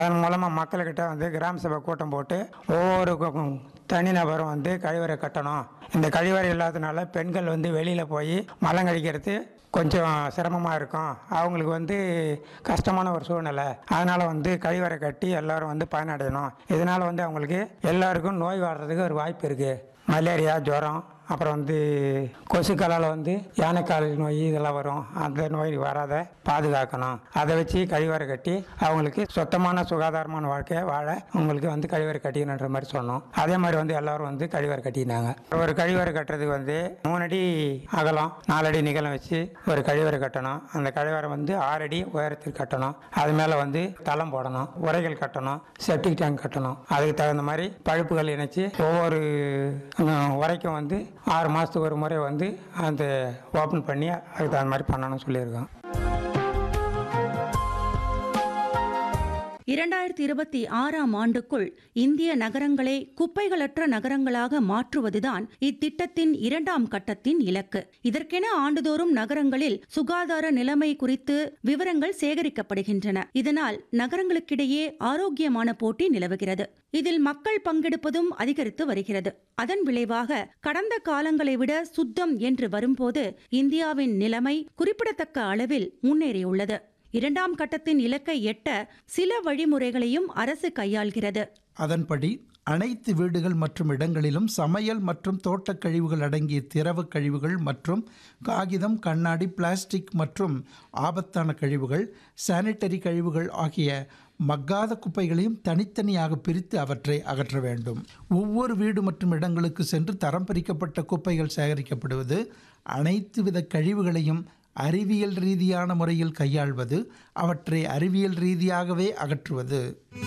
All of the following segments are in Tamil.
அதன் மூலமாக மக்கள்கிட்ட வந்து கிராம சபை கூட்டம் போட்டு ஒவ்வொரு கு- கு- தனிநபரும் வந்து கழிவறை கட்டணும் இந்த கழிவறை இல்லாதனால பெண்கள் வந்து வெளியில் போய் மலம் கழிக்கிறது கொஞ்சம் சிரமமாக இருக்கும் அவங்களுக்கு வந்து கஷ்டமான ஒரு சூழ்நிலை அதனால் வந்து கழிவறை கட்டி எல்லாரும் வந்து பயனடையணும் இதனால் வந்து அவங்களுக்கு எல்லாருக்கும் நோய் வர்றதுக்கு ஒரு வாய்ப்பு இருக்குது மலேரியா ஜுரம் அப்புறம் வந்து கொசுக்களால் வந்து யானைக்கால் நோய் இதெல்லாம் வரும் அந்த நோய் வராத பாதுகாக்கணும் அதை வச்சு கழிவறை கட்டி அவங்களுக்கு சுத்தமான சுகாதாரமான வாழ்க்கையை வாழ அவங்களுக்கு வந்து கழிவறை கட்டிக்கணுன்ற மாதிரி சொன்னோம் அதே மாதிரி வந்து எல்லாரும் வந்து கழிவறை கட்டினாங்க ஒரு கழிவறை கட்டுறதுக்கு வந்து மூணு அடி அகலம் நாலடி நிகழம் வச்சு ஒரு கழிவறை கட்டணும் அந்த கழிவறை வந்து ஆறு அடி உயரத்துக்கு கட்டணும் அது மேலே வந்து தளம் போடணும் உரைகள் கட்டணும் செப்டிக் டேங்க் கட்டணும் அதுக்கு தகுந்த மாதிரி பழுப்புகள் இணைச்சு ஒவ்வொரு உம், உரைக்கும் வந்து ஆறு மாதத்துக்கு ஒரு முறை வந்து அந்த ஓப்பன் பண்ணி அதுக்கு தகுந்த மாதிரி பண்ணணும்னு சொல்லியிருக்கோம் இரண்டாயிரத்தி இருபத்தி ஆறாம் ஆண்டுக்குள் இந்திய நகரங்களை குப்பைகளற்ற நகரங்களாக மாற்றுவதுதான் இத்திட்டத்தின் இரண்டாம் கட்டத்தின் இலக்கு இதற்கென ஆண்டுதோறும் நகரங்களில் சுகாதார நிலைமை குறித்து விவரங்கள் சேகரிக்கப்படுகின்றன இதனால் நகரங்களுக்கிடையே ஆரோக்கியமான போட்டி நிலவுகிறது இதில் மக்கள் பங்கெடுப்பதும் அதிகரித்து வருகிறது அதன் விளைவாக கடந்த காலங்களை விட சுத்தம் என்று வரும்போது இந்தியாவின் நிலைமை குறிப்பிடத்தக்க அளவில் முன்னேறியுள்ளது இரண்டாம் கட்டத்தின் இலக்கை எட்ட சில வழிமுறைகளையும் அரசு கையாள்கிறது அதன்படி அனைத்து வீடுகள் மற்றும் இடங்களிலும் சமையல் மற்றும் தோட்டக் கழிவுகள் அடங்கிய திரவ கழிவுகள் மற்றும் காகிதம் கண்ணாடி பிளாஸ்டிக் மற்றும் ஆபத்தான கழிவுகள் சானிட்டரி கழிவுகள் ஆகிய மக்காத குப்பைகளையும் தனித்தனியாக பிரித்து அவற்றை அகற்ற வேண்டும் ஒவ்வொரு வீடு மற்றும் இடங்களுக்கு சென்று தரம் பிரிக்கப்பட்ட குப்பைகள் சேகரிக்கப்படுவது அனைத்து வித கழிவுகளையும் அறிவியல் ரீதியான முறையில் கையாள்வது அவற்றை அறிவியல் ரீதியாகவே அகற்றுவது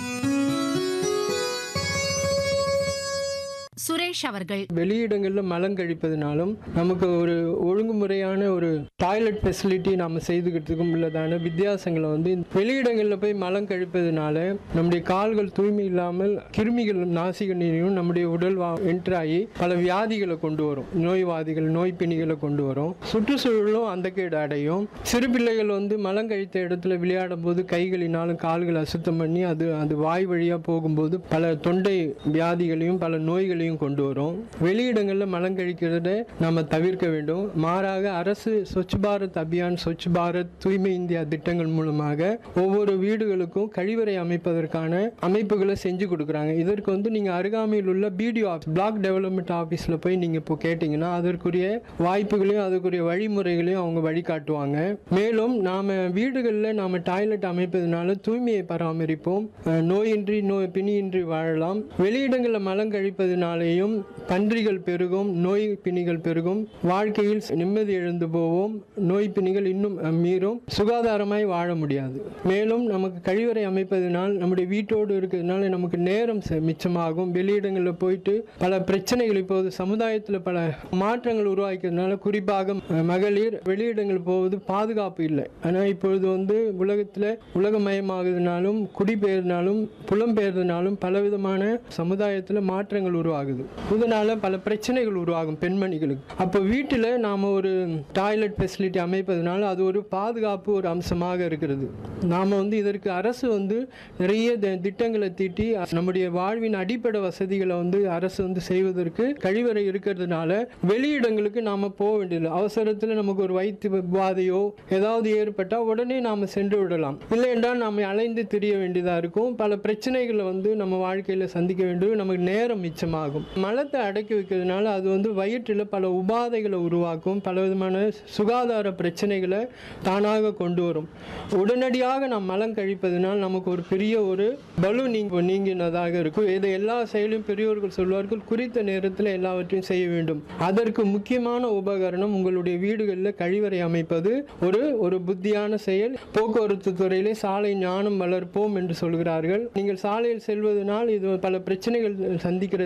சுரேஷ் அவர்கள் வெளியிடங்களில் மலம் கழிப்பதனாலும் நமக்கு ஒரு ஒழுங்குமுறையான ஒரு டாய்லெட் ஃபெசிலிட்டி நம்ம செய்துக்கிறதுக்கும் உள்ளதான வித்தியாசங்களை வந்து இந்த வெளியிடங்களில் போய் மலம் கழிப்பதனால நம்முடைய கால்கள் தூய்மை இல்லாமல் கிருமிகள் நாசிக நீரையும் நம்முடைய உடல் என்ட்ராகி பல வியாதிகளை கொண்டு வரும் நோய்வாதிகள் நோய் பிணிகளை கொண்டு வரும் சுற்றுச்சூழலும் அந்த கேடு அடையும் சிறு பிள்ளைகள் வந்து மலம் கழித்த இடத்துல விளையாடும் போது கைகளினாலும் கால்களை அசுத்தம் பண்ணி அது அது வாய் வழியாக போகும்போது பல தொண்டை வியாதிகளையும் பல நோய்களையும் கொண்டு வரும் வெளியிடங்களில் மலம் கழிக்கிறத நம்ம தவிர்க்க வேண்டும் மாறாக அரசு ஸ்வச் பாரத் அபியான் ஸ்வச் பாரத் தூய்மை இந்தியா திட்டங்கள் மூலமாக ஒவ்வொரு வீடுகளுக்கும் கழிவறை அமைப்பதற்கான அமைப்புகளை செஞ்சு கொடுக்குறாங்க இதற்கு வந்து நீங்கள் அருகாமையில் உள்ள பிடிஓ ஆஃபீஸ் பிளாக் டெவலப்மெண்ட் ஆஃபீஸில் போய் நீங்கள் இப்போ கேட்டிங்கன்னா அதற்குரிய வாய்ப்புகளையும் அதற்குரிய வழிமுறைகளையும் அவங்க வழிகாட்டுவாங்க மேலும் நாம் வீடுகளில் நாம் டாய்லெட் அமைப்பதனால தூய்மையை பராமரிப்போம் அஹ், நோயின்றி நோய் பிணியின்றி வாழலாம் வெளியிடங்களில் மலம் கழிப்பதனாலேயும் பன்றிகள் பெருகும் நோய் பிணிகள் பெருகும் வாழ்க்கையில் நிம்மதி எழுந்து போவோம் நோய் பிணிகள் இன்னும் அஹ், மீறும் சுகாதாரமாய் வாழ முடியாது மேலும் நமக்கு கழிவறை அமைப்பதனால் நம்முடைய வீட்டோடு இருக்கிறதுனால நமக்கு நேரம் செ- மிச்சமாகும் வெளியிடங்களில் போயிட்டு பல பிரச்சனைகள் இப்போது சமுதாயத்தில் பல மாற்றங்கள் உருவாக்கிறதுனால குறிப்பாக அஹ், மகளிர் வெளியிடங்கள் போவது பாதுகாப்பு இல்லை ஆனால் இப்பொழுது வந்து உலகத்தில் உலகமயமாகுதுனாலும் குடிபெயர்னாலும் புலம்பெயர்ந்தனாலும் பலவிதமான சமுதாயத்தில் மாற்றங்கள் உருவாகுது இதனால பல பிரச்சனைகள் உருவாகும் பெண்மணிகளுக்கு அப்போ வீட்டில் நாம் ஒரு டாய்லெட் ஃபெசிலிட்டி அமைப்பதனால அது ஒரு பாதுகாப்பு ஒரு அம்சமாக இருக்கிறது நாம் வந்து இதற்கு அரசு வந்து நிறைய தி- திட்டங்களை தீட்டி நம்முடைய வாழ்வின் அடிப்படை வசதிகளை வந்து அரசு வந்து செய்வதற்கு கழிவறை இருக்கிறதுனால வெளியிடங்களுக்கு நாம் போக வேண்டியதில்லை அவசரத்தில் நமக்கு ஒரு வயிற்று பாதையோ ஏதாவது ஏற்பட்டால் உடனே நாம் சென்று விடலாம் இல்லை என்றால் நாம் அலைந்து திரிய வேண்டியதாக இருக்கும் பல பிரச்சனைகளை வந்து நம்ம வாழ்க்கையில் சந்திக்க வேண்டியது நமக்கு நேரம் மிச்சமாகும் மலத்தை அடக்கி வைக்கிறதுனால அது வந்து வயிற்றில் பல உபாதைகளை உருவாக்கும் பல விதமான சுகாதார பிரச்சனைகளை தானாக கொண்டு வரும் உடனடியாக நாம் மலம் கழிப்பதனால் நமக்கு ஒரு பெரிய ஒரு பலு நீங்க நீங்கினதாக இருக்கும் இதை எல்லா செயலும் பெரியோர்கள் சொல்வார்கள் குறித்த நேரத்தில் எல்லாவற்றையும் செய்ய வேண்டும் அதற்கு முக்கியமான உபகரணம் உங்களுடைய வீடுகளில் கழிவறை அமைப்பது ஒரு ஒரு புத்தியான செயல் போக்குவரத்து துறையிலே சாலை ஞானம் வளர்ப்போம் என்று சொல்கிறார்கள் நீங்கள் சாலையில் செல்வதனால் இது பல பிரச்சனைகள் சந்திக்கிறதுனால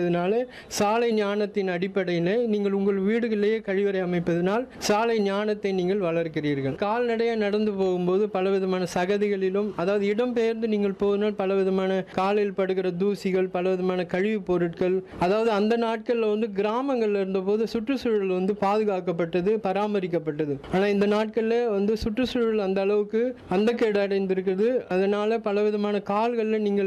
சாலை ஞானத்தின் அடிப்படையில் நீங்கள் உங்கள் வீடுகளிலேயே கழிவறை அமைப்பதனால் சாலை ஞானத்தை நீங்கள் வளர்க்கிறீர்கள் கால்நடையாக நடந்து போகும்போது பலவிதமான சகதிகளிலும் அதாவது இடம்பெயர்ந்து நீங்கள் போவதனால் பலவிதமான காலில் படுகிற தூசிகள் பலவிதமான கழிவுப் பொருட்கள் அதாவது அந்த நாட்களில் வந்து கிராமங்கள்ல இருந்தபோது சுற்றுச்சூழல் வந்து பாதுகாக்கப்பட்டது பராமரிக்கப்பட்டது ஆனால் இந்த நாட்களில் வந்து சுற்றுச்சூழல் அந்த அளவுக்கு அந்த கேடு அடைந்திருக்குது அதனால பலவிதமான கால்களில் நீங்கள்